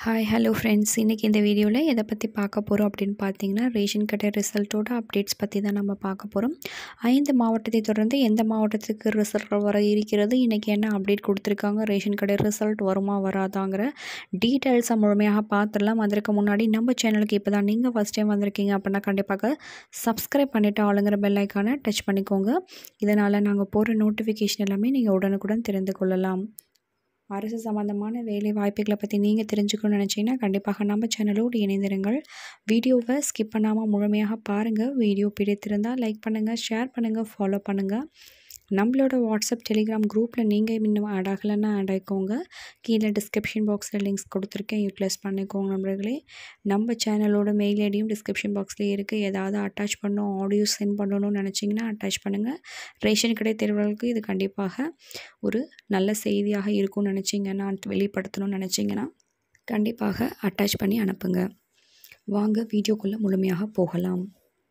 hi hello friends இன்றைக்கி இந்த வீடியோவில் எதை பற்றி பார்க்க போகிறோம் அப்படின்னு பார்த்தீங்கன்னா ரேஷன் கடை ரிசல்ட்டோட அப்டேட்ஸ் பற்றி தான் நம்ம பார்க்க போகிறோம் ஐந்து மாவட்டத்தை தொடர்ந்து எந்த மாவட்டத்துக்கு ரிசல்ட் வர இருக்கிறது இன்றைக்கி என்ன அப்டேட் கொடுத்துருக்காங்க ரேஷன் கடை ரிசல்ட் வருமா வராதாங்கிற டீட்டெயில்ஸை முழுமையாக பார்த்துடலாம் அதற்கு முன்னாடி நம்ம சேனலுக்கு இப்போ தான் நீங்கள் ஃபஸ்ட் டைம் வந்திருக்கீங்க அப்படின்னா கண்டிப்பாக சப்ஸ்கிரைப் பண்ணிவிட்டு ஆளுங்கிற பெல் ஐக்கானை டச் பண்ணிக்கோங்க இதனால் நாங்கள் போகிற நோட்டிஃபிகேஷன் எல்லாமே நீங்கள் உடனுக்குடன் தெரிந்து கொள்ளலாம் அரசு சம்மந்தமான வேலை வாய்ப்புகளை பற்றி நீங்கள் தெரிஞ்சுக்கணும்னு நினச்சிங்கன்னா கண்டிப்பாக நம்ம சேனலோடு இணைந்திருங்கள் வீடியோவை ஸ்கிப் பண்ணாமல் முழுமையாக பாருங்கள் வீடியோ பிடித்திருந்தால் லைக் பண்ணுங்கள் ஷேர் பண்ணுங்கள் ஃபாலோ பண்ணுங்கள் நம்மளோட வாட்ஸ்அப் டெலிகிராம் குரூப்பில் நீங்கள் இன்னும் ஆட் ஆகலைன்னா ஆட் ஆகிக்கோங்க கீழே டிஸ்கிரிப்ஷன் பாக்ஸில் லிங்க்ஸ் கொடுத்துருக்கேன் யூட்டிலைஸ் பண்ணிக்கோங்க நண்பர்களே நம்ம சேனலோட மெயில் ஐடியும் டிஸ்கிரிப்ஷன் பாக்ஸ்லேயே இருக்குது ஏதாவது அட்டாச் பண்ணணும் ஆடியோ சென்ட் பண்ணணும்னு நினச்சிங்கன்னா அட்டாச் பண்ணுங்கள் ரேஷன் கடை தேர்வுகளுக்கு இது கண்டிப்பாக ஒரு நல்ல செய்தியாக இருக்கும்னு நினச்சிங்கன்னா வெளிப்படுத்தணும்னு நினச்சிங்கன்னா கண்டிப்பாக அட்டாச் பண்ணி அனுப்புங்க வாங்க வீடியோக்குள்ளே முழுமையாக போகலாம்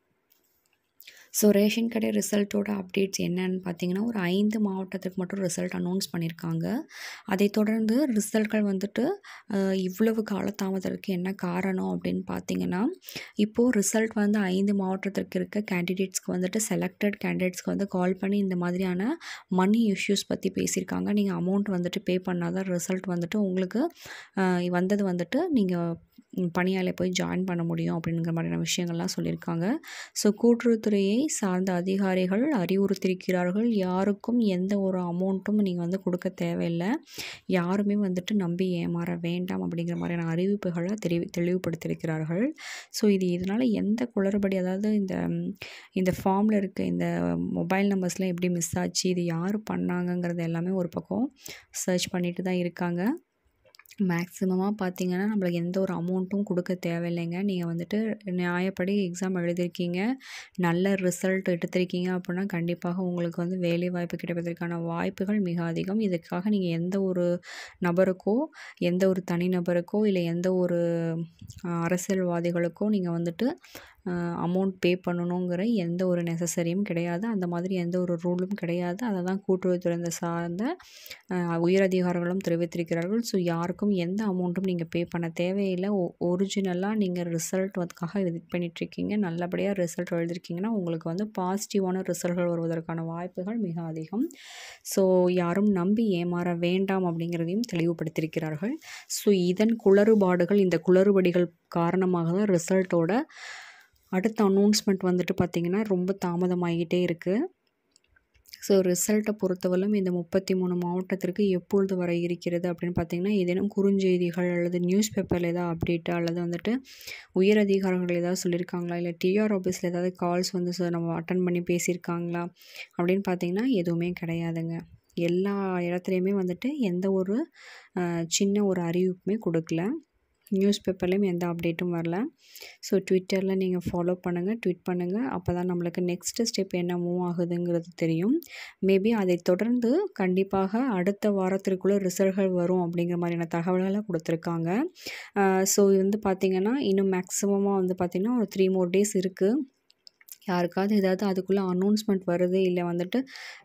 ஸோ ரேஷன் கடை ரிசல்ட்டோட அப்டேட்ஸ் என்னன்னு பார்த்தீங்கன்னா ஒரு ஐந்து மாவட்டத்துக்கு மட்டும் ரிசல்ட் அனௌன்ஸ் பண்ணியிருக்காங்க அதை தொடர்ந்து ரிசல்ட்கள் வந்துட்டு இவ்வளவு காலதாமதத்துக்கு என்ன காரணம் அப்படின்னு பார்த்தீங்கன்னா இப்போது ரிசல்ட் வந்து ஐந்து மாவட்டத்திற்கு இருக்க கேண்டிடேட்ஸ்க்கு வந்துட்டு செலக்டட் கேண்டிடேட்ஸ்க்கு வந்து கால் பண்ணி இந்த மாதிரியான மணி இஷ்யூஸ் பற்றி பேசியிருக்காங்க நீங்கள் அமௌண்ட் வந்துட்டு பே பண்ணால் தான் ரிசல்ட் வந்துட்டு உங்களுக்கு வந்தது வந்துட்டு நீங்கள் பணியாளர் போய் ஜாயின் பண்ண முடியும் அப்படிங்கிற மாதிரியான விஷயங்கள்லாம் சொல்லியிருக்காங்க ஸோ கூட்டுறவுத்துறையை சார்ந்த அதிகாரிகள் அறிவுறுத்தியிருக்கிறார்கள் யாருக்கும் எந்த ஒரு அமௌண்ட்டும் நீங்கள் வந்து கொடுக்க தேவையில்லை யாருமே வந்துட்டு நம்பி ஏமாற வேண்டாம் அப்படிங்கிற மாதிரியான அறிவிப்புகளை தெளிவு தெளிவுபடுத்தியிருக்கிறார்கள் ஸோ இது இதனால் எந்த குளறுபடி அதாவது இந்த இந்த ஃபார்மில் இருக்க இந்த மொபைல் நம்பர்ஸ்லாம் எப்படி மிஸ் ஆச்சு இது யார் பண்ணாங்கங்கிறது எல்லாமே ஒரு பக்கம் சர்ச் பண்ணிட்டு தான் இருக்காங்க மேக்ஸிமமாக பார்த்தீங்கன்னா நம்மளுக்கு எந்த ஒரு அமௌண்ட்டும் கொடுக்க தேவையில்லைங்க நீங்கள் வந்துட்டு நியாயப்படி எக்ஸாம் எழுதியிருக்கீங்க நல்ல ரிசல்ட் எடுத்திருக்கீங்க அப்படின்னா கண்டிப்பாக உங்களுக்கு வந்து வேலை வாய்ப்பு கிடைப்பதற்கான வாய்ப்புகள் மிக அதிகம் இதுக்காக நீங்கள் எந்த ஒரு நபருக்கோ எந்த ஒரு தனிநபருக்கோ இல்லை எந்த ஒரு அரசியல்வாதிகளுக்கோ நீங்கள் வந்துட்டு அமௌண்ட் பே பண்ணணுங்கிற எந்த ஒரு நெசசரியும் கிடையாது அந்த மாதிரி எந்த ஒரு ரூலும் கிடையாது அதை தான் கூட்டுறவுத்துறை சார்ந்த உயரதிகாரிகளும் தெரிவித்திருக்கிறார்கள் ஸோ யாருக்கும் எந்த அமௌண்ட்டும் நீங்கள் பே பண்ண தேவையில்லை ஒரிஜினலாக நீங்கள் ரிசல்ட் அதுக்காக வெயிட் பண்ணிகிட்ருக்கீங்க நல்லபடியாக ரிசல்ட் எழுதிருக்கீங்கன்னா உங்களுக்கு வந்து பாசிட்டிவான ரிசல்ட்கள் வருவதற்கான வாய்ப்புகள் மிக அதிகம் ஸோ யாரும் நம்பி ஏமாற வேண்டாம் அப்படிங்கிறதையும் தெளிவுபடுத்தியிருக்கிறார்கள் ஸோ இதன் குளறுபாடுகள் இந்த குளறுபடிகள் காரணமாக தான் ரிசல்ட்டோட அடுத்த அனௌன்ஸ்மெண்ட் வந்துட்டு பார்த்திங்கன்னா ரொம்ப தாமதமாகிட்டே இருக்குது ஸோ ரிசல்ட்டை பொறுத்தவரையும் இந்த முப்பத்தி மூணு மாவட்டத்திற்கு எப்பொழுது வர இருக்கிறது அப்படின்னு பார்த்தீங்கன்னா ஏதேனும் குறுஞ்செய்திகள் அல்லது நியூஸ் பேப்பரில் ஏதாவது அப்டேட்டு அல்லது வந்துட்டு உயர் அதிகாரிகள் ஏதாவது சொல்லியிருக்காங்களா இல்லை டிஆர் ஆஃபீஸில் ஏதாவது கால்ஸ் வந்து நம்ம அட்டன் பண்ணி பேசியிருக்காங்களா அப்படின்னு பார்த்தீங்கன்னா எதுவுமே கிடையாதுங்க எல்லா இடத்துலையுமே வந்துட்டு எந்த ஒரு சின்ன ஒரு அறிவிப்புமே கொடுக்கல நியூஸ் பேப்பர்லேயும் எந்த அப்டேட்டும் வரல ஸோ ட்விட்டரில் நீங்கள் ஃபாலோ பண்ணுங்கள் ட்வீட் பண்ணுங்கள் அப்போ தான் நம்மளுக்கு நெக்ஸ்ட்டு ஸ்டெப் என்ன மூவ் ஆகுதுங்கிறது தெரியும் மேபி அதை தொடர்ந்து கண்டிப்பாக அடுத்த வாரத்திற்குள்ளே ரிசல்ட்கள் வரும் அப்படிங்கிற மாதிரியான தகவல்களை கொடுத்துருக்காங்க ஸோ இது வந்து பார்த்திங்கன்னா இன்னும் மேக்ஸிமமாக வந்து பார்த்திங்கன்னா ஒரு த்ரீ மோர் டேஸ் இருக்குது யாருக்காவது ஏதாவது அதுக்குள்ளே அனௌன்ஸ்மெண்ட் வருது இல்லை வந்துட்டு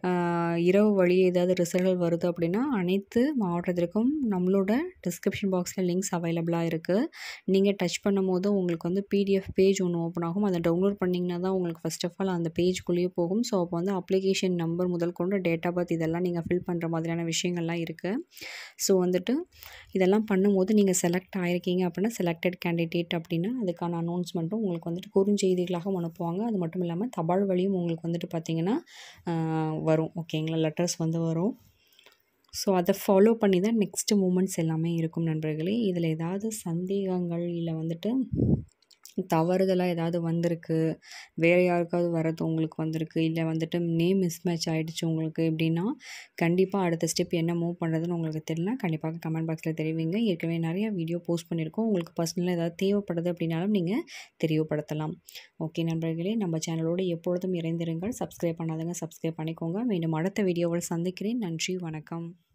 இரவு வழியே ஏதாவது ரிசல்ட்கள் வருது அப்படின்னா அனைத்து மாவட்டத்திற்கும் நம்மளோட டிஸ்கிரிப்ஷன் பாக்ஸில் லிங்க்ஸ் அவைலபிளாக இருக்குது நீங்கள் டச் பண்ணும் போது உங்களுக்கு வந்து பிடிஎஃப் பேஜ் ஒன்று ஓப்பன் ஆகும் அதை டவுன்லோட் பண்ணிங்கன்னா தான் உங்களுக்கு ஃபஸ்ட் ஆஃப் ஆல் அந்த பேஜ்குள்ளேயே போகும் ஸோ அப்போ வந்து அப்ளிகேஷன் நம்பர் முதல் கொண்டு டேட் ஆஃப் பர்த் இதெல்லாம் நீங்கள் ஃபில் பண்ணுற மாதிரியான விஷயங்கள்லாம் இருக்குது ஸோ வந்துட்டு இதெல்லாம் பண்ணும்போது நீங்கள் செலக்ட் ஆகிருக்கீங்க அப்படின்னா செலக்டட் கேண்டிடேட் அப்படின்னா அதுக்கான அனௌன்ஸ்மெண்ட்டும் உங்களுக்கு வந்துட்டு குறுஞ்செய்திகளாக அனுப்புவாங்க அது மட்டும் இல்லாமல் தபால் வழியும் உங்களுக்கு வந்துட்டு பார்த்திங்கன்னா வரும் ஓகேங்களா லெட்டர்ஸ் வந்து வரும் ஸோ அதை ஃபாலோ பண்ணி தான் நெக்ஸ்ட்டு மூமெண்ட்ஸ் எல்லாமே இருக்கும் நண்பர்களே இதில் ஏதாவது சந்தேகங்கள் இல்லை வந்துட்டு தவறுதலாக ஏதாவது வந்திருக்கு வேறு யாருக்காவது வரது உங்களுக்கு வந்திருக்கு இல்லை வந்துட்டு நேம் மிஸ்மேட்ச் ஆகிடுச்சு உங்களுக்கு எப்படின்னா கண்டிப்பாக அடுத்த ஸ்டெப் என்ன மூவ் பண்ணுறதுன்னு உங்களுக்கு தெரியல கண்டிப்பாக கமெண்ட் பாக்ஸில் தெரிவிங்க ஏற்கனவே நிறைய வீடியோ போஸ்ட் பண்ணியிருக்கோம் உங்களுக்கு பர்சனலாக ஏதாவது தேவைப்படுது அப்படின்னாலும் நீங்கள் தெரியப்படுத்தலாம் ஓகே நண்பர்களே நம்ம சேனலோடு எப்பொழுதும் இணைந்திருங்கள் சப்ஸ்கிரைப் பண்ணாதங்க சப்ஸ்கிரைப் பண்ணிக்கோங்க மீண்டும் அடுத்த வீடியோவில் சந்திக்கிறேன் நன்றி வணக்கம்